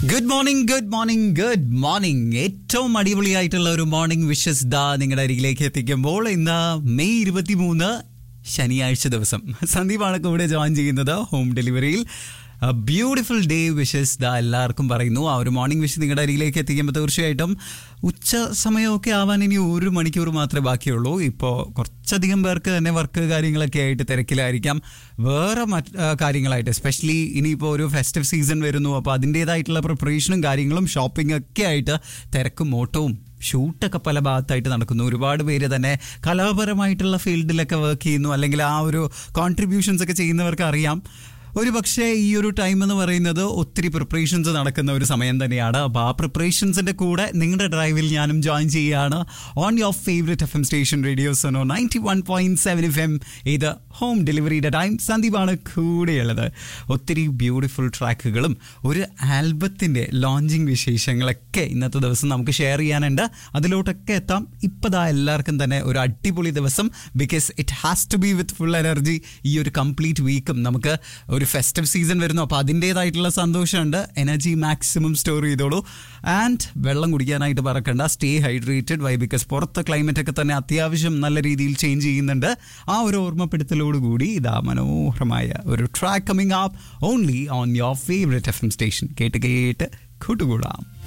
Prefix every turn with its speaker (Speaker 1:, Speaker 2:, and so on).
Speaker 1: good morning good morning good morning ഏറ്റവും അടിപൊളിയായിട്ടുള്ള ഒരു മോർണിംഗ് വിഷസ് ദാ നിങ്ങളുടെ അരികിലേക്ക് എത്തിക്കുമ്പോൾ ഇന്ന് മെയ് ഇരുപത്തി മൂന്ന് ശനിയാഴ്ച ദിവസം സന്ദീപാണ് കൂടെ ജോയിൻ ചെയ്യുന്നത് ഹോം ഡെലിവറിയിൽ ബ്യൂട്ടിഫുൾ ഡേ വിഷസ് ദാ എല്ലാവർക്കും പറയുന്നു ആ ഒരു മോർണിംഗ് വിഷ് നിങ്ങളുടെ അരികിലേക്ക് എത്തിക്കുമ്പോൾ തീർച്ചയായിട്ടും ഉച്ച സമയമൊക്കെ ആവാൻ ഇനി ഒരു മണിക്കൂർ മാത്രമേ ബാക്കിയുള്ളൂ ഇപ്പോൾ കുറച്ചധികം പേർക്ക് തന്നെ വർക്ക് കാര്യങ്ങളൊക്കെ ആയിട്ട് തിരക്കിലായിരിക്കാം വേറെ മറ്റ് ആ, കാര്യങ്ങളായിട്ട് എസ്പെഷ്യലി ഇനിയിപ്പോൾ ഒരു ഫെസ്റ്റീവ് സീസൺ വരുന്നു അപ്പോൾ അതിൻ്റേതായിട്ടുള്ള പ്രിപ്പറേഷനും കാര്യങ്ങളും ഷോപ്പിംഗ് ഒക്കെ ആയിട്ട് തിരക്കും ഓട്ടവും ഷൂട്ടൊക്കെ പല ഭാഗത്തായിട്ട് നടക്കുന്നു ഒരുപാട് പേര് തന്നെ കലാപരമായിട്ടുള്ള ഫീൽഡിലൊക്കെ വർക്ക് ചെയ്യുന്നു അല്ലെങ്കിൽ ആ ഒരു കോൺട്രിബ്യൂഷൻസ് ഒക്കെ ചെയ്യുന്നവർക്ക് അറിയാം ഒരു പക്ഷേ ഈ ഒരു ടൈം എന്ന് പറയുന്നത് ഒത്തിരി പ്രിപ്പറേഷൻസ് നടക്കുന്ന ഒരു സമയം തന്നെയാണ് അപ്പോൾ ആ പ്രിപ്പറേഷൻസിന്റെ കൂടെ നിങ്ങളുടെ ഡ്രൈവിൽ ഞാനും ജോയിൻ ചെയ്യുകയാണ് on your favourite F M station radio Suno ninety one point seven F M ഇത് ഹോം ഡെലിവറിയുടെ ടൈം സന്ദീപാണ് കൂടെയുള്ളത് ഒത്തിരി ബ്യൂട്ടിഫുൾ ട്രാക്കുകളും ഒരു ആൽബത്തിന്റെ ലോഞ്ചിങ് വിശേഷങ്ങളൊക്കെ ഇന്നത്തെ ദിവസം നമുക്ക് ഷെയർ ചെയ്യാനുണ്ട് അതിലോട്ടൊക്കെ എത്താം ഇപ്പതാ എല്ലാവർക്കും തന്നെ ഒരു അടിപൊളി ദിവസം because it has to be with full energy ഈ ഒരു കംപ്ലീറ്റ് വീക്കും നമുക്ക് ഒരു ഫെസ്റ്റീവ് സീസൺ വരുന്നു അപ്പോൾ അതിൻ്റേതായിട്ടുള്ള സന്തോഷമുണ്ട് എനർജി മാക്സിമം സ്റ്റോർ ചെയ്തോളൂ ആൻഡ് വെള്ളം കുടിക്കാനായിട്ട് പറക്കണ്ട സ്റ്റേ ഹൈഡ്രേറ്റഡ് വൈ ബിക്കോസ് പുറത്തെ ക്ലൈമറ്റ് ഒക്കെ തന്നെ അത്യാവശ്യം നല്ല രീതിയിൽ ചേഞ്ച് ചെയ്യുന്നുണ്ട് ആ ഒരു ഓർമ്മപ്പെടുത്തലോടുകൂടി ഇതാ മനോഹരമായ ഒരു track coming up only on your favourite F M station കേട്ട് കേട്ട് കൂട്ടുകൂടാം